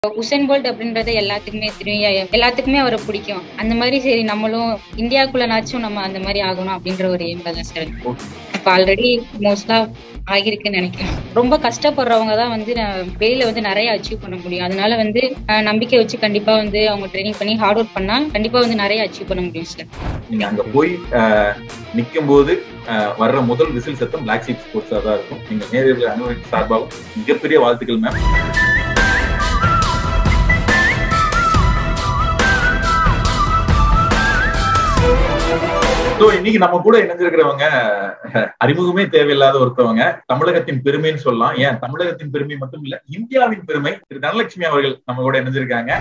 Hussain bolt அப்படின்றது எல்லாத்துக்குமே தெரியும் எல்லாத்துக்குமே அவரை பிடிக்கும் அந்த மாதிரி சரி நம்மளும் இந்தியாக்குள்ளனாச்சும் நம்ம அந்த மாதிரி ஆகணும் அப்படின்ற ஒரு எய்ம்ல தான் சார் இப்ப ஆல்ரெடி மோஸ்டா ஆகிருக்குன்னு நினைக்கிறேன் ரொம்ப கஷ்டப்படுறவங்க தான் வந்து நான் வெளியில வந்து நிறைய அச்சீவ் பண்ண முடியும் அதனால வந்து அஹ், நம்பிக்கை வச்சு கண்டிப்பா வந்து அவங்க ட்ரைனிங் பண்ணி ஹார்ட் ஒர்க் பண்ணா கண்டிப்பா வந்து நிறைய அச்சீவ் பண்ண முடியும் சார் நீங்க அங்க போய் நிற்கும் போது வர்ற முதல் விசில் சத்தம் பிளாக் ஷீப் ஸ்போர்ட்ஸா தான் இருக்கும் நீங்க நேரில் அனுபவித்த சார்பாகவும் மிகப்பெரிய வாழ்த்துக்கள் மேம் ஸோ இன்னைக்கு நம்ம கூட இணைஞ்சிருக்கிறவங்க அறிமுகமே தேவையில்லாத ஒருத்தவங்க தமிழகத்தின் பெருமைன்னு சொல்லலாம் ஏன் தமிழகத்தின் பெருமை மட்டும் இல்ல இந்தியாவின் பெருமை திரு தனலட்சுமி அவர்கள் நம்ம கூட இணைஞ்சிருக்காங்க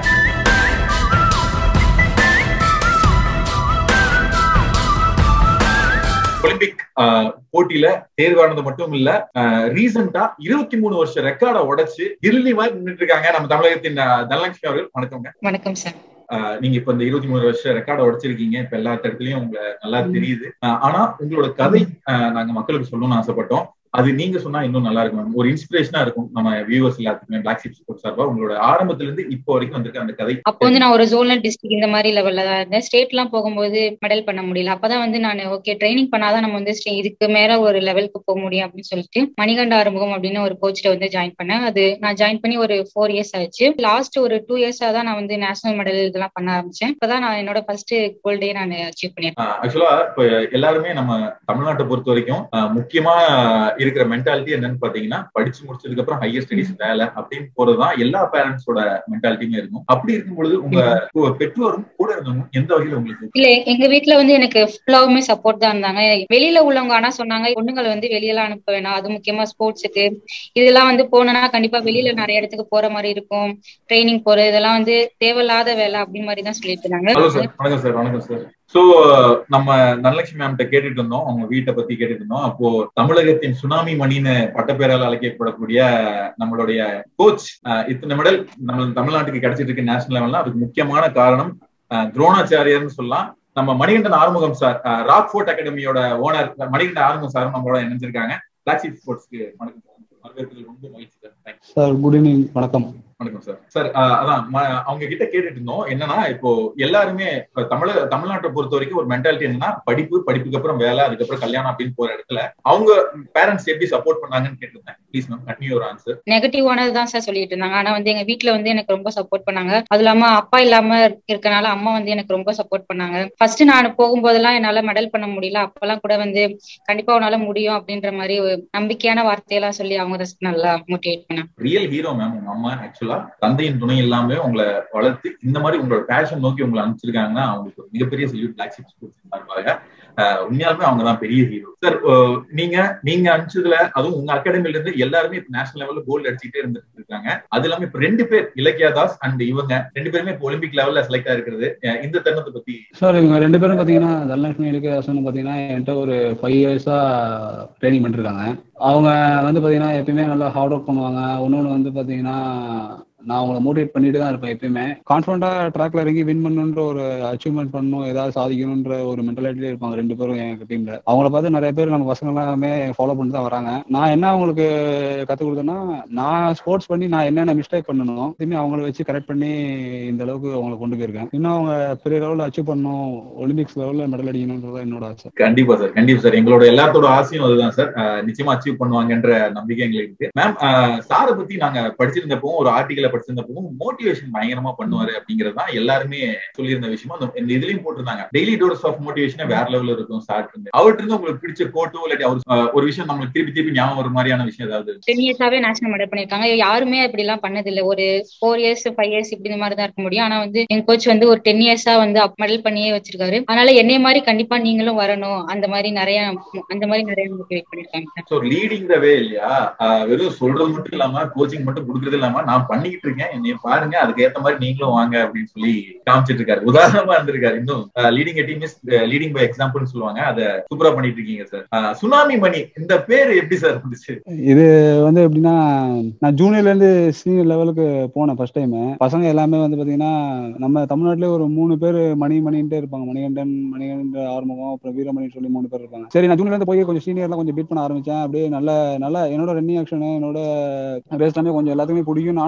ஒலிம்பிக் போட்டியில தேர்வானது மட்டும் இல்ல ரீசெண்டா இருபத்தி மூணு வருஷம் ரெக்கார்டை உடைச்சு இறுதி மாதிரி நின்றுட்டு இருக்காங்க நம்ம தமிழகத்தின் அஹ், தனலட்சுமி அவர்கள் வணக்கங்க வணக்கம் சார் ஆஹ் நீங்க இப்ப இந்த இருபத்தி மூணு வருஷம் ரெக்கார்டை உடைச்சிருக்கீங்க இப்ப எல்லா இடத்துலயும் உங்களை நல்லா தெரியுது ஆஹ் ஆனா உங்களோட கதை ஆஹ் நாங்க மக்களுக்கு சொல்லணும்னு ஆசைப்பட்டோம் அது நீங்க சொன்னா இன்னும் நல்லா இருக்கும் மேம். ஒரு இன்ஸ்பிரேஷனா இருக்கும் நம்ம வியூவர்ஸ் எல்லாத்துக்குமே பிளாக் ஷிப் ஸ்போர்ட்ஸ் சார்பா உங்களோட ஆரம்பத்துல இருந்து இப்போ வரைக்கும் வந்திருக்க அந்த கதை அப்போ வந்து நான் ஒரு ஜோனல் டிஸ்ட்ரிக்ட் இந்த மாதிரி லெவல்ல தான் இருந்தேன் ஸ்டேட் எல்லாம் போகும்போது மெடல் பண்ண முடியல அப்பதான் வந்து நான் ஓகே ட்ரைனிங் பண்ணாதான் நம்ம வந்து state- இதுக்கு மேல ஒரு லெவலுக்கு போக முடியும் அப்படின்னு சொல்லிட்டு மணிகண்ட ஆறுமுகம் அப்படின்னு ஒரு கோச்சிட்ட வந்து ஜாயின் பண்ணேன் அது நான் ஜாயின் பண்ணி ஒரு ஃபோர் இயர்ஸ் ஆயிடுச்சு லாஸ்ட் ஒரு டூ இயர்ஸா தான் நான் வந்து நேஷனல் மெடல் இதெல்லாம் பண்ண ஆரம்பிச்சேன் இப்பதான் நான் என்னோட ஃபர்ஸ்ட் கோல்டே நான் அச்சீவ் பண்ணிருக்கேன் ஆக்சுவலா இப்ப எல்லாருமே நம்ம தமிழ்நாட்டை பொறுத்த வரைக்கும் ஆஹ் முக்கியமா இருக்கிற மென்டாலிட்டி என்னன்னு பாத்தீங்கன்னா படிச்சு முடிச்சதுக்கு அப்புறம் ஹையர் ஸ்டடிஸ் வேலை அப்படின்னு போறதுதான் எல்லா பேரண்ட்ஸோட மென்டாலிட்டியுமே இருக்கும் அப்படி இருக்கும் பொழுது உங்க கு- பெற்றோரும் கூட இருந்தவங்க எந்த வகையில உங்களுக்கு இல்ல எங்க வீட்ல வந்து எனக்கு ஃபுல்லாவுமே சப்போர்ட் தான் இருந்தாங்க வெளியில உள்ளவங்க ஆனா சொன்னாங்க பொண்ணுங்களை வந்து வெளியெல்லாம் அனுப்ப வேணாம் அது முக்கியமா ஸ்போர்ட்ஸுக்கு இதெல்லாம் வந்து போனோம்னா கண்டிப்பா வெளியில நிறைய இடத்துக்கு போற மாதிரி இருக்கும் ட்ரைனிங் போறது இதெல்லாம் வந்து தேவையில்லாத வேலை அப்படின்னு மாதிரி தான் சொல்லிட்டு இருந்தாங்க ஹலோ சார் வணக்கம் சார் வணக்கம் சார் சோ நம்ம தனலட்சுமி மேம்கிட்ட கேட்டுட்டு இருந்தோம் அவங்க வீட்டை பத்தி கேட்டுட்டு இருந்தோம் அப்போ தமிழகத்தின் சுனாமி மணின்னு பட்டப்பேரால் அழைக்கப்படக்கூடிய நம்மளுடைய கோச் இத்தனை மெடல் நம்ம தமிழ்நாட்டுக்கு கிடைச்சிட்டு இருக்கு நேஷனல் லெவல்ல அதுக்கு முக்கியமான காரணம் அஹ், துரோணாச்சாரியர்னு சொல்லலாம் நம்ம Manikandan Arumugam sir rock fort அகாடமியோட ஓனர் மணிகண்டன் ஆறுமுகம் சார் நம்மளோட இணைஞ்சிருக்காங்க பிளாக் ஷீப் ஸ்போர்ட்ஸ்க்கு வணக்கம் சார் வரவேற்கிறது ரொம்ப மகிழ்ச்சி sir thanks sir good evening வணக்கம் வணக்கம் சார் சார் ஆஹ் அதான் ம- அவங்க கிட்ட கேட்டுட்டு இருந்தோம் என்னன்னா இப்போ எல்லாருமே இப்ப தமிழக தமிழ்நாட்டை பொறுத்த வரைக்கும் ஒரு மென்டாலிட்டி என்னன்னா படிப்பு படிப்புக்கு அப்புறம் வேலை அதுக்கப்புறம் கல்யாணம் அப்படின்னு போற இடத்துல அவங்க பேரண்ட்ஸ் எப்படி சப்போர்ட் பண்ணாங்கன்னு கேட்டிருந்தேன் ப்ளீஸ் மேம் கண்டினியூ ஒரு ஆன்சர் நெகட்டிவானது தான் சார் சொல்லிட்டு இருந்தாங்க ஆனா வந்து எங்க வீட்ல வந்து எனக்கு ரொம்ப சப்போர்ட் பண்ணாங்க அது இல்லாம அப்பா இல்லாம இருக்கனால அம்மா வந்து எனக்கு ரொம்ப சப்போர்ட் பண்ணாங்க ஃபர்ஸ்ட் நான் போகும்போதெல்லாம் என்னால மெடல் பண்ண முடியல அப்பெல்லாம் கூட வந்து கண்டிப்பா உன்னால முடியும் அப்படின்ற மாதிரி ஒரு நம்பிக்கையான வார்த்தையெல்லாம் சொல்லி அவங்க தான் நல்லா மோட்டிவேட் பண்ணாங்க ரியல் ஹீரோ மேம் உங்க அம்மா ஆக்சுவலா தந்தையின் துணை இல்லாம உங்களை வளர்த்து இந்த மாதிரி உங்களோட பேஷன் நோக்கி உங்களை அனுப்பிச்சிருக்காங்கன்னா அவங்களுக்கு ஒரு மிகப்பெரிய சல்யூட் பிளாக் ஷிப் ஸ்போர்ட்ஸ் சார்பாக ஆஹ் உண்மையாலுமே அவங்க தான் பெரிய ஹீரோ சார் நீங்க நீங்க அனுப்பிச்சதுல அதுவும் உங்க அகாடமில இருந்து எல்லாருமே நேஷனல் லெவல்ல கோல்டு அடிச்சுட்டே இருந்துட்டு இருக்காங்க அது இல்லாம இப்ப ரெண்டு பேர் இலக்கியா தாஸ் அண்ட் இவங்க ரெண்டு பேருமே இப்போ ஒலிம்பிக் லெவல்ல செலக்ட் ஆயிருக்கிறது அஹ் இந்த தருணத்தை பத்தி சார் இவங்க ரெண்டு பேரும் பார்த்தீங்கன்னா தனலட்சுமி இலக்கியதாசன் பார்த்தீங்கன்னா என்கிட்ட ஒரு ஃபைவ் இயர்ஸாக ட்ரைனிங் பண்ணிருக்காங்க அவங்க வந்து பார்த்தீங்கன்னா எப்பயுமே நல்லா ஹார்ட் ஒர்க் பண்ணுவாங்க இன்னொன்று வந்து பார்த்தீங்கன்னா நான் அவங்கள மோட்டிவேட் பண்ணிட்டு தான் இருப்பேன் எப்பயுமே கான்ஃபிடண்டாக ட்ராக்ல இறங்கி வின் பண்ணணுன்ற ஒரு அச்சீவ்மெண்ட் பண்ணணும் ஏதாவது சாதிக்கணுன்ற ஒரு மென்டாலிட்டிலே இருப்பாங்க ரெண்டு பேரும் எங்க டீம்ல அவங்கள பார்த்து நிறைய பேர் நம்ம பசங்க எல்லாமே ஃபாலோ பண்ணிட்டு தான் வராங்க நான் என்ன அவங்களுக்கு கற்றுக் கொடுத்தேன்னா நான் ஸ்போர்ட்ஸ் பண்ணி நான் என்னென்ன மிஸ்டேக் பண்ணணும் திரும்பி அவங்கள வச்சு கரெக்ட் பண்ணி இந்த அளவுக்கு அவங்கள கொண்டு போயிருக்கேன் இன்னும் அவங்க பெரிய லெவலில் அச்சீவ் பண்ணணும் ஒலிம்பிக்ஸ் லெவலில் மெடல் அடிக்கணுன்றது என்னோட ஆசை கண்டிப்பா சார் கண்டிப்பா சார் எங்களோட எல்லாத்தோட ஆசையும் அதுதான் சார் அஹ் நிச்சயமா அச்சீவ் பண்ணுவாங்கன்ற நம்பிக்கை எங்களுக்கு இருக்கு மேம் சாரை பத்தி நாங்க படிச்சிருந்தப்போ ஒரு ஆர்டிக்கல படிச்சிருந்தப்போ மோட்டிவேஷன் பயங்கரமா பண்ணுவாரு அப்படிங்கிறது தான் எல்லாருமே சொல்லியிருந்த விஷயமா அந்த- இந்த இதுலயும் போட்டிருந்தாங்க டெய்லி டோர்ஸ் ஆஃப் மோட்டிவேஷன் வேற லெவல்ல இருக்கும் சார் இருந்து அவர்கிட்ட இருந்து உங்களுக்கு பிடிச்ச கோட்டோ இல்லாட்டி அவர் அஹ், ஒரு விஷயம் நம்மளுக்கு திருப்பி திருப்பி ஞாபகம் ஒரு மாதிரியான விஷயம் ஏதாவது டென் இயர்ஸாவே நேஷனல் மெடல் பண்ணிருக்காங்க யாருமே அப்படி எல்லாம் பண்ணதில்லை ஒரு ஃபோர் இயர்ஸ் ஃபைவ் இயர்ஸ் இப்படி இந்த மாதிரி தான் இருக்க முடியும் ஆனா வந்து எங்க கோச் வந்து ஒரு டென் இயர்ஸா வந்து மெடல் பண்ணியே வச்சிருக்காரு அதனால என்னைய மாதிரி கண்டிப்பா நீங்களும் வரணும் அந்த மாதிரி நிறைய அந்த மாதிரி நிறைய மோட்டிவேட் பண்ணிருக்காங்க ஸோ லீடிங் த வே இல்லையா ஆஹ் வெறும் சொல்றது மட்டும் இல்லாம கோச்சிங் மட்டும் கொடுக்கறது இல்லாம நான் பண்ணிக்கிட்டு இருக்கேன் என்னைய பாருங்க அதுக்கு ஏத்த மாதிரி நீங்களும் வாங்க அப்படின்னு சொல்லி காமிச்சிட்டு இருக்காரு உதாரணமா இருந்திருக்காரு இன்னும் leading team is leading by example சொல்லுவாங்க அதை சூப்பரா பண்ணிட்டு இருக்கீங்க சார் சுனாமி மணி இந்த பேர் எப்படி சார் இருந்துச்சு இது வந்து எப்படின்னா நான் ஜூனியர்ல இருந்து சீனியர் லெவலுக்கு போனேன் ஃபர்ஸ்ட் டைம் பசங்க எல்லாமே வந்து பாத்தீங்கன்னா நம்ம தமிழ்நாட்டிலே ஒரு மூணு பேர் மணி மணின்ட்டே இருப்பாங்க மணிகண்டன் மணிகண்டன் ஆறுமுகம் அப்புறம் வீரமணின்னு சொல்லி மூணு பேர் இருப்பாங்க சரி நான் ஜூனியர்ல இருந்து போய் கொஞ்சம் சீனியர்லாம் கொஞ்சம் பீட் பண்ண ஆரம்பிச்சேன் அப்படியே நல்ல நல்ல என்னோட ரன்னிங் ஆக்ஷன் என்னோட ரேஸ் எல்லாமே கொஞ்சம் எல்லாத்துக்குமே பிடிக்கும் நானும் நல்லா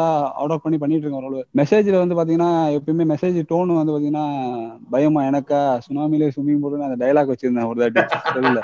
அவுட் ஆஃப் பண்ணி பண்ணிட்டு இருக்கேன் ஓரளவு மெசேஜ்ல வந்து பாத்தீங்கன்னா எப்பயுமே மெசேஜ் டோன் வந்து பாத்தீங்கன்னா பயமா எனக்கா சுனாமிலே ஸ்விம்மிங் பூல்னு அந்த டைலாக் வச்சிருந்தேன் ஒரு தாட்டி செல்லுல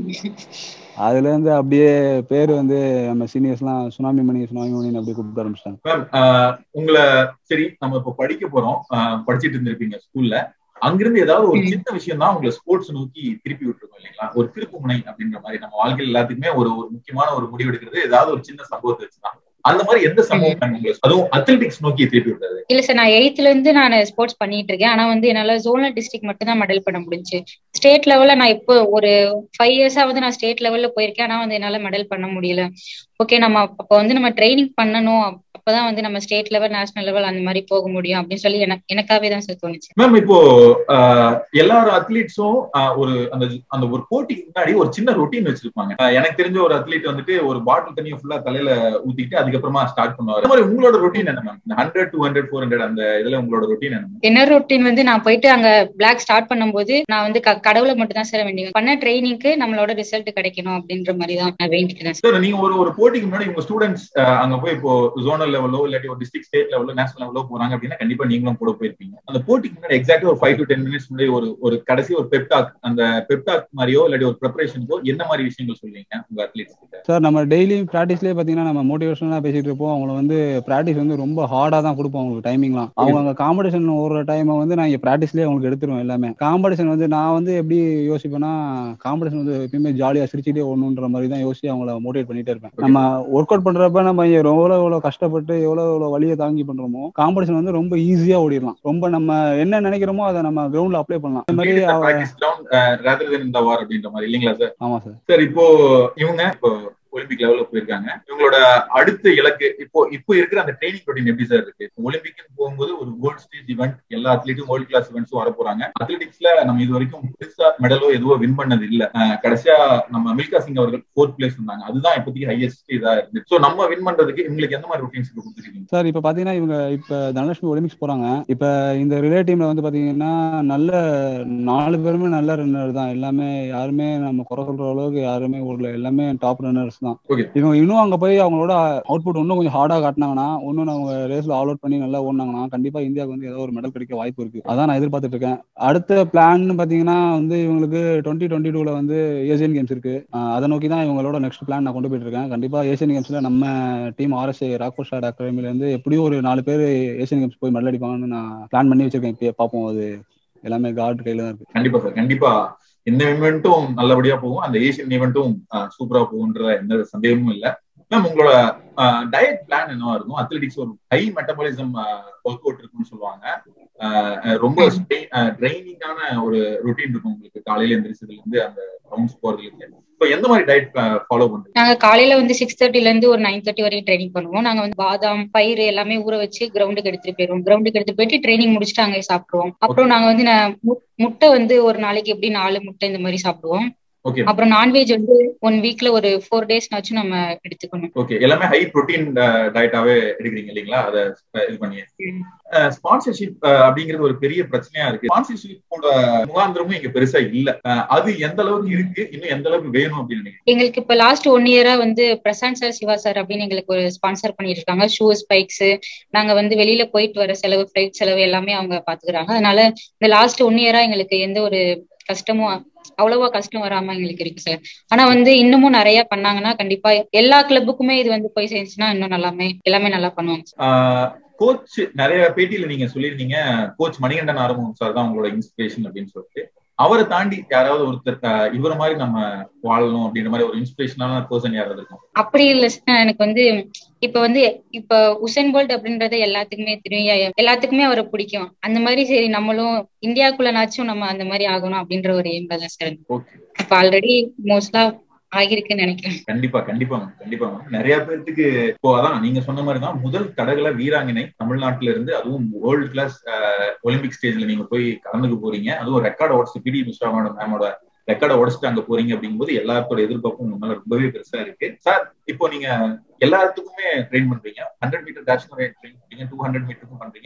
அதுல இருந்து அப்படியே பேர் வந்து நம்ம சீனியர்ஸ் எல்லாம் சுனாமி மணி சுனாமி மணின்னு அப்படி கூப்பிட ஆரம்பிச்சிட்டாங்க மேம் உங்களை சரி நம்ம இப்ப படிக்க போறோம் ஆஹ் படிச்சிட்டு இருந்திருப்பீங்க ஸ்கூல்ல அங்கிருந்து ஏதாவது ஒரு ம். சின்ன விஷயம் தான் உங்களை ஸ்போர்ட்ஸ் நோக்கி திருப்பி விட்டுருக்கோம் இல்லைங்களா ஒரு திருப்பு முனை அப்படின்ற மாதிரி நம்ம வாழ்க்கையில் எல்லாத்துக்குமே ஒரு ஒரு முக்கியமான ஒரு முடிவு எடுக்கிறது ஏதாவது ஒரு சின்ன சம்பவத்தை வச்சுதான் அந்த மாதிரி எந்த சம்பவம் ma'am உங்களை அதுவும் அத்லெட்டிக்ஸ் நோக்கி திருப்பி விட்டது இல்ல சார் நான் எயித்துல இருந்து நான் ஸ்போர்ட்ஸ் பண்ணிட்டு இருக்கேன் ஆனா வந்து என்னால ஜோனல் டிஸ்ட்ரிக்ட் மட்டும் தான் மெடல் பண்ண முடிஞ்சு ஸ்டேட் லெவல்ல நான் இப்போ ஒரு ஃபைவ் இயர்ஸா வந்து நான் ஸ்டேட் லெவல்ல போயிருக்கேன் ஆனா வந்து என்னால மெடல் பண்ண முடியல ஓகே நம்ம அப்ப வந்து நம்ம ட்ரைனிங் பண்ணணும் அப்- அப்பதான் வந்து நம்ம ஸ்டேட் லெவல் நேஷனல் லெவல் அந்த மாதிரி போக முடியும் அப்படின்னு சொல்லி எனக்கு எனக்காவே தான் சார் தோணுச்சு மேம் இப்போ ஆஹ் எல்லாரும் அத்லீட்ஸும் ஒரு அந்த அந்த ஒரு போட்டிக்கு முன்னாடி ஒரு சின்ன ரொட்டீன் வச்சிருப்பாங்க ஆஹ் எனக்கு தெரிஞ்ச ஒரு அத்லீட் வந்துட்டு ஒரு பாட்டில் தண்ணியை ஃபுல்லா தலையில ஊத்திட்டு அதுக்கப்புறமா ஸ்டார்ட் பண்ணுவாரு அந்த மாதிரி உங்களோட ரொட்டீன் என்ன ma'am hundred two hundred four hundred அந்த இதுல உங்களோட ரொட்டீன் என்ன ma'am? என்ன ரொட்டீன் வந்து நான் போயிட்டு அங்க பிளாக் ஸ்டார்ட் பண்ணும்போது நான் வந்து க- கடவுளை மட்டும் தான் சார் வேண்டிய பண்ண ட்ரைனிங்க்கு நம்மளோட ரிசல்ட் கிடைக்கணும் அப்படின்ற மாதிரி தான் நான் வேண்டிக்கிறேன் சார் சார் நீங்க ஒரு ஒரு போட்டிக்கு முன்னாடி உங்க ஸ்டூடெண்ட்ஸ் அங்க போய் இப்போ ஜோனல் லெவலோ இல்லாட்டி ஒரு டிஸ்ட்ரிக்ட் ஸ்டேட் லெவலோ நேஷனல் லெவலோ போறாங்க அப்படின்னா கண்டிப்பா நீங்களும் கூட போயிருப்பீங்க அந்த போட்டிக்கு முன்னாடி எக்ஸாக்டா ஒரு ஃபைவ் டு டென் மினிட்ஸ் முன்னாடி ஒரு ஒரு கடைசி ஒரு பெப்டாக் அந்த பெப்டாக் மாதிரியோ இல்லாட்டி ஒரு ப்ரிப்பரேஷனுக்கோ என்ன மாதிரி விஷயங்கள் சொல்லுவீங்க உங்க அத்லீட்ஸ் கிட்ட சார் நம்ம டெய்லியும் ப்ராக்டிஸ்லேயே பார்த்தீங்கன்னா நம்ம மோட்டிவேஷனாக பேசிட்டு இருப்போம் அவங்கள வந்து ப்ராக்டிஸ் வந்து ரொம்ப ஹார்டாக தான் கொடுப்போம் அவங்களுக்கு டைமிங்லாம் அவங்க அங்கே காம்படிஷன் ஓடுற டைமை வந்து நான் இங்கே ப்ராக்டிஸ்லேயே அவங்களுக்கு எடுத்துருவேன் எல்லாமே காம்படிஷன் வந்து நான் வந்து எப்படி யோசிப்பேன்னா காம்படிஷன் வந்து எப்பயுமே ஜாலியாக சிரிச்சுட்டே ஓடணுன்ற மாதிரி தான் யோசிச்சு அவங்கள மோட்டிவேட் பண்ணிட்டே இருப்பேன் நம்ம ஒர்க் அவுட் பண்ணுறப்ப நம்ம எவ்வளோ எவ்வளோ கஷ்டப்பட்டு எவ்வளோ எவ்வளோ வழியை தாங்கி பண்ணுறோமோ காம்படிஷன் வந்து ரொம்ப ஈஸியாக ஓடிடலாம் ரொம்ப நம்ம என்ன நினைக்கிறோமோ அதை நம்ம கிரவுண்டில் அப்ளை பண்ணலாம் இந்த மாதிரி அவ- பிராக்டிஸ் கிரவுண்ட் ரேதர் தென் இந்த வார் அப்படின்ற மாதிரி இல்லைங்களா சார் ஆமாம் சார் சார் இப்போ இவங்க இப்போ ஒலிம்பிக் லெவல்ல போயிருக்காங்க இவங்களோட அடுத்த இலக்கு இப்போ இப்போ இருக்கிற அந்த ட்ரைனிங் ரொட்டீன் எப்படி சார் இருக்கு இப்போ ஒலிம்பிக்னு போகும்போது ஒரு வேர்ல்ட் ஸ்டேஜ் ஈவெண்ட் எல்லா அத்லீட்டும் வேர்ல்ட் கிளாஸ் ஈவெண்ட்ஸும் வர போறாங்க அத்லெட்டிக்ஸ்ல நம்ம இது வரைக்கும் பெருசா மெடலோ எதுவோ வின் பண்ணது இல்ல அஹ் கடைசியா நம்ம மில்கா சிங் அவர்கள் ஃபோர்த் பிளேஸ் வந்தாங்க அதுதான் இப்போதைக்கு ஹையஸ்ட் இதா இருக்கு சோ நம்ம வின் பண்றதுக்கு இவங்களுக்கு எந்த மாதிரி ரொட்டீன்ஸ் கொடுத்துருக்கீங்க சார் இப்போ பார்த்தீங்கன்னா இவங்க இப்போ தனலட்சுமி ஒலிம்பிக்ஸ் போகிறாங்க இப்போ இந்த ரிலே டீமில் வந்து பார்த்தீங்கன்னா நல்ல நாலு பேருமே நல்ல ரன்னர் தான் எல்லாமே யாருமே நம்ம குறை சொல்கிற அளவுக்கு யாருமே ஓடல எல்லாமே டாப் ரன்னர்ஸ் தான் Okay. இவங்க இன்னும் அங்கே போய் அவங்களோட அவுட்புட் இன்னும் கொஞ்சம் ஹார்டாக காட்டினாங்கன்னா இன்னும் அவங்க ரேஸில் ஆல் அவுட் பண்ணி நல்லா ஓடினாங்கன்னா கண்டிப்பாக இந்தியாவுக்கு வந்து ஏதோ ஒரு மெடல் கிடைக்க வாய்ப்பு இருக்குது அதான் நான் எதிர்பார்த்துட்டு இருக்கேன் அடுத்த பிளான் பார்த்தீங்கன்னா வந்து இவங்களுக்கு டுவெண்ட்டி டுவெண்ட்டி டூவில் வந்து ஏசியன் கேம்ஸ் இருக்கு ஆஹ் அதை நோக்கி தான் இவங்களோட நெக்ஸ்ட் பிளான் நான் கொண்டு போயிட்டு இருக்கேன் கண்டிப்பாக ஏசியன் கேம்ஸில் நம்ம டீம் ஆர்எஸ்ஏ ராக்போர் ஷாட் அகாடமில இருந்து எப்படியும் ஒரு நாலு பேர் ஏசியன் கேம்ஸ் போய் மெடல் அடிப்பாங்கன்னு நான் பிளான் பண்ணி வச்சிருக்கேன் இப்பயே பார்ப்போம் அது எல்லாமே காட் கையில தான் இருக்கு கண்டிப்பா சார் கண்டிப்பா இந்த ஈவெண்ட்டும் நல்லபடியா போகும் அந்த ஏசியன் ஈவெண்ட்டும் சூப்பரா போகுன்ற எந்த சந்தேகமும் இல்ல மேம் உங்களோட டயட் பிளான் என்னவா இருக்கும் அத்லெட்டிக்ஸ் ஒரு ஹை மெட்டபாலிசம் ஒர்க் அவுட் இருக்குன்னு சொல்லுவாங்க ஆஹ் அஹ் ரொம்ப ட்ரைனிங்கான ஒரு ரொட்டீன் இருக்கும் உங்களுக்கு காலையில எந்திரிச்சதுல இருந்து அந்த ரவுண்ட்ஸ் போறதுல இப்போ எந்த மாதிரி டயட் ஃபாலோ பண்றீங்க நாங்க காலையில வந்து சிக்ஸ் தேர்ட்டில இருந்து ஒரு நைன் தேர்ட்டி வரைக்கும் ட்ரைனிங் பண்ணுவோம் நாங்க வந்து பாதாம் பயிறு எல்லாமே ஊற வச்சு கிரவுண்டுக்கு எடுத்துட்டு போயிருவோம் கிரவுண்டுக்கு எடுத்துட்டு போயிட்டு ட்ரைனிங் முடிச்சுட்டு அங்கே சாப்பிடுவோம் அப்புறம் நாங்க வந்து ந- மு- முட்டை வந்து ஒரு நாளைக்கு எப்படி நாலு முட்டை இந்த மாதிரி சாப்பிடுவோம் ஓகே அப்புறம் நான்வெஜ் வந்து ஒன் வீக்ல ஒரு ஃபோர் டேஸ்னாச்சும் நம்ம எடுத்துக்கணும் ஓகே எல்லாமே ஹை ப்ரோட்டீன் டயட்டாவே எடுக்கிறீங்க இல்லைங்களா அதை இது பண்ணி ம். ஸ்பான்சர்ஷிப் அப்படிங்கிறது ஒரு பெரிய பிரச்சனையா இருக்கு ஸ்பான்சர்ஷிப்போட முகாந்திரமும் இங்க பெருசா இல்ல அஹ் அது எந்த அளவுக்கு இருக்கு இன்னும் எந்த அளவுக்கு வேணும் அப்படின்னு நினைக்கிறேன் எங்களுக்கு இப்ப லாஸ்ட் ஒன் இயரா வந்து பிரசாந்த் சார் சிவா சார் அப்படின்னு எங்களுக்கு ஒரு ஸ்பான்சர் பண்ணிட்டு இருக்காங்க ஷூஸ் பைக்ஸ் நாங்க வந்து வெளியில போயிட்டு வர செலவு ஃபிளைட் செலவு எல்லாமே அவங்க பாத்துக்கிறாங்க அதனால இந்த லாஸ்ட் ஒன் இயரா எங்களுக்கு எந்த ஒரு கஷ்டமும் அவ்வளவா கஷ்டம் வராம எங்களுக்கு இருக்கு சார் ஆனா வந்து இன்னமும் நிறைய பண்ணாங்கன்னா கண்டிப்பா எல்லா கிளப்புக்குமே இது வந்து போய் சேர்ந்துச்சுன்னா இன்னும் நல்லாமே எல்லாமே நல்லா பண்ணுவாங்க கோச் நிறைய பேட்டியில நீங்க சொல்லியிருந்தீங்க கோச் மணிகண்டன் ஆரம்பம் சார் தான் உங்களோட இன்ஸ்பிரேஷன் அப்படின்னு சொல்லிட்டு அவரை தாண்டி யாராவது ஒருத்தர் அஹ், இவர மாதிரி நம்ம வாழணும் அப்படின்ற மாதிரி ஒரு இன்ஸ்பிரேஷனான பர்சன் யாராவது இருக்கும் அப்படி இல்ல சார் எனக்கு வந்து இப்ப வந்து இப்ப உசேன் போல்ட் அப்படின்றது எல்லாத்துக்குமே தெரியும் எ- எல்லாத்துக்குமே அவரை பிடிக்கும் அந்த மாதிரி சரி நம்மளும் இந்தியாக்குள்ளனாச்சும் நம்ம அந்த மாதிரி ஆகணும் அப்படின்ற ஒரு எய்ம்ல தான் சார் ஓகே இப்ப ஆல்ரெடி மோஸ்ட்லா ஆகிருக்குன்னு நினைக்கிறேன் கண்டிப்பா கண்டிப்பா மேம் கண்டிப்பா மேம் நிறைய பேர்த்துக்கு இப்போ அதான் நீங்க சொன்ன மாதிரி தான் முதல் தடகள வீராங்கனை தமிழ்நாட்டுல இருந்து அதுவும் வேர்ல்டு கிளாஸ் ஒலிம்பிக் ஸ்டேஜ்ல நீங்க போய் கலந்துக்க போறீங்க அதுவும் ரெக்கார்ட் உடச்சு பிடி மிஸ்ராவோட மேமோட ரெக்கார்டை உடச்சிட்டு அங்க போறீங்க அப்படிங்கும்போது எல்லாத்தோட எதிர்பார்ப்பும் உங்க மேல ரொம்பவே பெருசா இருக்கு சார் இப்போ நீங்க எல்லாத்துக்குமே ட்ரெயின் பண்றீங்க ஹண்ட்ரட் மீட்டர் டேஷ் ட்ரெயின் பண்றீங்க டூ ஹண்ட்ரட் மீட்டருக்கும் பண்றீங்க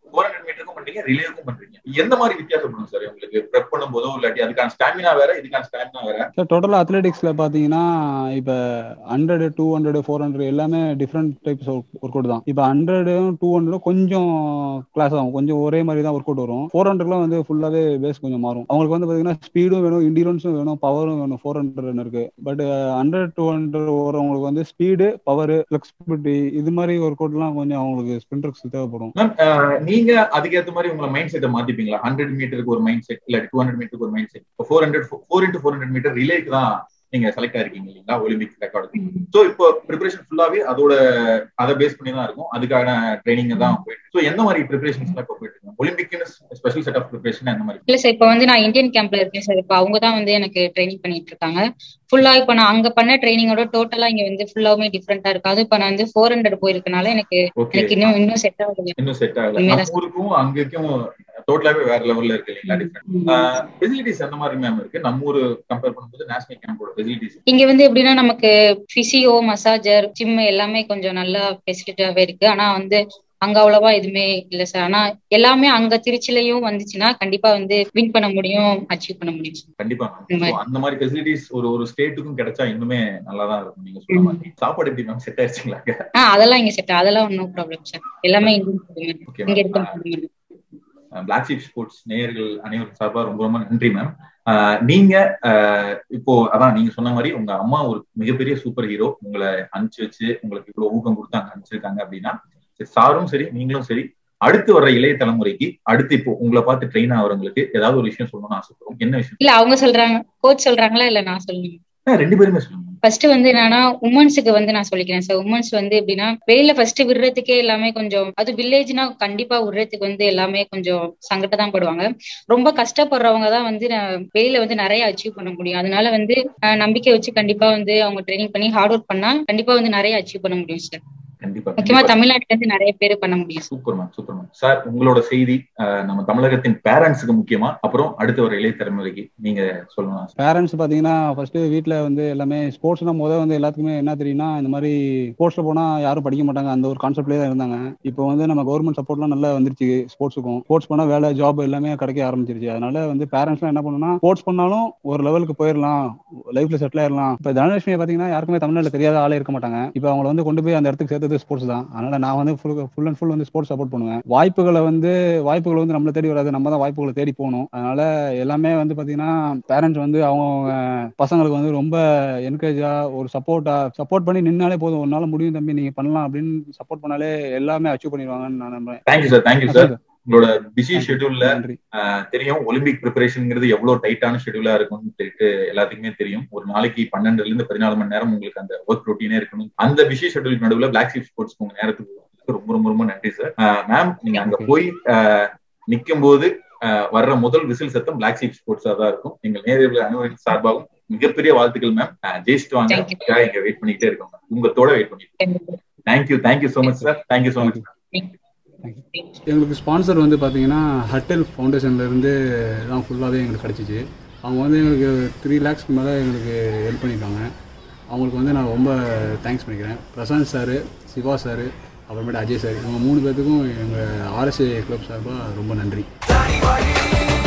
ஃபோர் ஹண்ட்ரட் மீட்டருக்கும் பண்றீங்க ரிலேவுக்கும் பண்றீங்க எந்த மாதிரி வித்தியாசப்படும் சார் உங்களுக்கு ப்ரெப் பண்ணும் போதோ இல்லாட்டி அதுக்கான ஸ்டாமினா வேற இதுக்கான ஸ்டாமினா வேற சார் டோட்டலாக அத்லெட்டிக்ஸில் பார்த்தீங்கன்னா இப்போ hundred two hundred four hundred எல்லாமே டிஃப்ரெண்ட் டைப்ஸ் ஒர்க் அவுட் தான் இப்போ ஹண்ட்ரடும் டூ ஹண்ட்ரடும் கொஞ்சம் கிளாஸ் ஆகும் கொஞ்சம் ஒரே மாதிரி தான் ஒர்க் அவுட் வரும் ஃபோர் ஹண்ட்ரட்லாம் வந்து ஃபுல்லாகவே பேஸ் கொஞ்சம் மாறும் அவங்களுக்கு வந்து பார்த்தீங்கன்னா ஸ்பீடும் வேணும் இண்டிரன்ஸும் வேணும் பவரும் வேணும் ஃபோர் ஹண்ட்ரட் இருக்கு பட் ஹண்ட்ரட் டூ ஹண்ட்ரட் வரவங்களுக்கு வந்து ஸ்பீடு பவர் ஃபிளெக்சிபிலிட்டி இது மாதிரி ஒர்க் அவுட்லாம் கொஞ்சம் அவங்களுக்கு ஸ்பிரிண்டர்ஸ் தேவைப்படும் மேம் நீங்க அதுக்கேற்ற மாதிரி உங்களை மைண்ட் செட்டை மாத்திப்பீங்களா ஹண்ட்ரட் மீட்டருக்கு ஒரு மைண்ட் செட் இல்லாட்டி டூ ஹண்ட்ரட் மீட்டருக்கு ஒரு mind set four hundred four into four hundred meter ரிலேக்கு தான் நீங்க செலக்ட் ஆயிருக்கீங்க இல்லைங்களா ஒலிம்பிக் ரெக்கார்டு சோ இப்போ ப்ரிப்பரேஷன் ஃபுல்லாவே அதோட அதை பேஸ் பண்ணி தான் இருக்கும் அதுக்கான ட்ரைனிங் தான் போயிட்டு சோ எந்த மாதிரி ப்ரிப்பரேஷன்ஸ் எல்லாம் இப்போ போயிட்டு இருக்கு ஒலிம்பிக்னு ஸ்பெஷல் செட் ஆஃப் ப்ரிப்பரேஷன் அந்த மாதிரி இல்ல சார் இப்ப வந்து நான் இந்தியன் கேம்ப்ல இருக்கேன் சார் இப்ப அவங்க தான் வந்து எனக்கு ட்ரைனிங் பண்ணிட்டு இருக்காங்க ஃபுல்லா இப்ப நான் அங்க பண்ண ட்ரைனிங்கோட டோட்டலா இங்க வந்து ஃபுல்லாவுமே டிஃப்ரெண்டா இருக்கு அது இப்ப நான் வந்து ஃபோர் ஹண்ட்ரட் போயிருக்கனால எனக்கு ஓகே எனக்கு இன்னும் இன்னும் செட் ஆகுது இன்னும் செட் ஆகல உண்மைதான் நம்ம ஊருக்கும் அங்கேயும் டோட்டலாவே வேற லெவல்ல இருக்கு இல்லைங்களா டிஃப்ரெண்ட் ஃபெசிலிட்டிஸ் எந்த மாதிரி மேம் இருக்கு நம்ம ஊரு கம்பேர் பண்ணும்போது நேஷனல் கேம்போட ஃபெசிலிட்டிஸ் இங்க வந்து எப்படின்னா நமக்கு பிசியோ மசாஜர் ஜிம் எல்லாமே கொஞ்சம் நல்லா ஃபெசிலிட்டியாவே இருக்கு ஆனா வந்து அங்க அவ்வளவா எதுவுமே இல்ல சார் ஆனா எல்லாமே அங்க திருச்சிலையும் வந்துச்சுன்னா கண்டிப்பா வந்து வின் பண்ண முடியும் அச்சீவ் பண்ண முடியும் sir. கண்டிப்பா இந்த மேம் அந்த மாதிரி ஃபெசிலிட்டிஸ் ஒரு ஒரு ஸ்டேட்டுக்கும் கிடைச்சா இன்னுமே நல்லா தான் இருக்கும் நீங்க சொன்ன மாதிரி சாப்பாடு எப்படி மேம் செட் ஆயிடுச்சுங்களா ஆஹ் அதெல்லாம் இங்க செட் அதெல்லாம் ஒன்றும் ப்ராப்ளம் சார் எல்லாமே இந்தியன் food ஓகே இங்க இருக்க ma'am food. Black Sheep sports நேயர்கள் அனைவரும் சார்பா ரொம்ப ரொம்ப நன்றி மேம் நீங்க ஆஹ் இப்போ அதான் நீங்க சொன்ன மாதிரி உங்க அம்மா ஒரு மிகப்பெரிய சூப்பர் ஹீரோ உங்களை அனுப்பிச்சு வச்சு உங்களுக்கு இவ்வளவு ஊக்கம் கொடுத்து அங்க அனுப்பிச்சிருக்காங்க அப்படின்னா சரி, சாரும் சரி நீங்களும் சரி அடுத்து வர்ற இளைய தலைமுறைக்கு அடுத்து இப்போ உங்களை பார்த்து ட்ரெயின் ஆகிறவங்களுக்கு ஏதாவது ஒரு விஷயம் சொல்லணும்னு ஆசைப்படுறோம் என்ன விஷயம் இல்ல அவங்க சொல்றாங்க கோச் சொல்றாங்களா இல்ல நான் சொல்லணும் ஆஹ் ரெண்டு பேருமே சொல்லுங்க ஃபர்ஸ்ட் வந்து என்னன்னா உமன்ஸுக்கு வந்து நான் சொல்லிக்கிறேன் சார் உமன்ஸ் வந்து எப்படின்னா வெளியில ஃபர்ஸ்ட் விடுறதுக்கே எல்லாமே கொஞ்சம் அது வில்லேஜ்னா கண்டிப்பா விடுறதுக்கு வந்து எல்லாமே கொஞ்சம் சங்கடம் தான் படுவாங்க ரொம்ப கஷ்டப்படுறவங்க தான் வந்து நான் வெளியில வந்து நிறைய அச்சீவ் பண்ண முடியும் அதனால வந்து அஹ், நம்பிக்கை வச்சு கண்டிப்பா வந்து அவங்க ட்ரைனிங் பண்ணி ஹார்ட் ஒர்க் பண்ணா கண்டிப்பா வந்து நிறைய அச்சீவ் பண்ண முடியும் சார் கண்டிப்பா முக்கியமா கண்டிப்பா தமிழ்நாட்டுல இருந்து நிறைய பேர் பண்ண முடியும் sir. Super ma'am super ma'am sir உங்களோட செய்தி ஆஹ் நம்ம தமிழகத்தின் பேரண்ட்ஸுக்கு முக்கியமா அப்புறம் அடுத்து வர இளைய தலைமுறைக்கு நீங்க சொல்லணும் பேரண்ட்ஸ் பார்த்தீங்கன்னா ஃபர்ஸ்ட் வீட்டில் வந்து எல்லாமே ஸ்போர்ட்ஸ்னா முதல் வந்து எல்லாத்துக்குமே என்ன தெரியும்னா இந்த மாதிரி ஸ்போர்ட்ஸில் போனால் யாரும் படிக்க மாட்டாங்க அந்த ஒரு கான்செப்ட்லேயே தான் இருந்தாங்க இப்போ வந்து நம்ம கவர்மெண்ட் சப்போர்ட்லாம் நல்லா வந்துருச்சு ஸ்போர்ட்ஸுக்கும் ஸ்போர்ட்ஸ் பண்ணால் வேலை ஜாப் எல்லாமே கிடைக்க ஆரம்பிச்சிருச்சு அதனால வந்து பேரண்ட்ஸ்லாம் என்ன பண்ணணும்னா ஸ்போர்ட்ஸ் பண்ணாலும் ஒரு லெவலுக்கு போயிடலாம் லைஃப்ல செட்டில் ஆயிடலாம் இப்போ தனலட்சுமி பார்த்தீங்கன்னா யாருக்குமே தமிழ்நாட்டில் தெரியாத ஆளே இருக்க மாட்டாங்க இப்போ அவங்கள வந்து கொண்டு போய் அந்த இடத்துக்கு சேர்த்தது ஸ்போர்ட்ஸ் தான் அதனால நான் வந்து ஃபுல் ஃபுல் அண்ட் ஃபுல் வந்து ஸ்போர்ட்ஸ் சப்போர்ட் பண்ணுவேன் வாய்ப்புகளை வந்து வாய்ப்புகள் வந்து நம்மள தேடி வராது நம்ம தான் வாய்ப்புகளை தேடி போகணும் அதனால எல்லாமே வந்து பாத்தீங்கன்னா பேரண்ட்ஸ் வந்து அவங்க பசங்களுக்கு வந்து ரொம்ப என்கரேஜா ஒரு சப்போர்ட்டா சப்போர்ட் பண்ணி நின்னாலே போதும் ஒரு நாள் முடியும் தம்பி நீங்க பண்ணலாம் அப்படின்னு சப்போர்ட் பண்ணாலே எல்லாமே அச்சீவ் பண்ணிடுவாங்கன்னு நான் நம்புறேன் தேங்க்யூ சார் தேங்க்யூ சார் உங்களோட பிஸி ஷெட்யூல்ல நன்றி தெரியும் ஒலிம்பிக் ப்ரிப்பரேஷன்ங்கிறது எவ்வளவு டைட்டான ஷெட்யூலா இருக்கும்னு சொல்லிட்டு எல்லாத்துக்குமே தெரியும் ஒரு நாளைக்கு பன்னெண்டுல இருந்து பதினாலு மணி நேரம் உங்களுக்கு அந்த ஒர்க் ரொட்டீனே இருக்கணும் அந்த பிஸி ஷெட்யூல் நடுவுல பிளாக் ஷீப் ஸ்போர்ட்ஸ் உங்க நேரத்துக்கு கொடுத்ததுக்கு ரொம்ப ரொம்ப ரொம்ப நன்றி சார் மேம் நீங்க அங்க போய் நிக்கும் போது வர்ற முதல் விசில் சத்தம் பிளாக் ஷீப் ஸ்போர்ட்ஸா தான் இருக்கும் எங்கள் நேரர்கள் அனுபவத்தின் சார்பாகவும் மிகப்பெரிய வாழ்த்துக்கள் மேம் ஜெயிச்சுட்டு வாங்க Thank you. அதுக்காக இங்க வெயிட் பண்ணிக்கிட்டே இருக்கோம் ma'am. உங்கத்தோட வெயிட் பண்ணிட்டு thank you thank you so much sir thank you so much எங்களுக்கு ஸ்பான்சர் வந்து பார்த்தீங்கன்னா ஹட்டல் ஃபவுண்டேஷன்லேருந்து தான் ஃபுல்லாகவே எங்களுக்கு கிடச்சிச்சு அவங்க வந்து எங்களுக்கு த்ரீ லேக்ஸ்க்கு மேலே எங்களுக்கு ஹெல்ப் பண்ணியிருக்காங்க அவங்களுக்கு வந்து நான் ரொம்ப தேங்க்ஸ் பண்ணிக்கிறேன் பிரசாந்த் சார் சிவா சார் அப்புறமேட்டு அஜய் சார் இவங்க மூணு பேர்த்துக்கும் எங்கள் ஆர்எஸ்ஏ கிளப் சார்பாக ரொம்ப நன்றி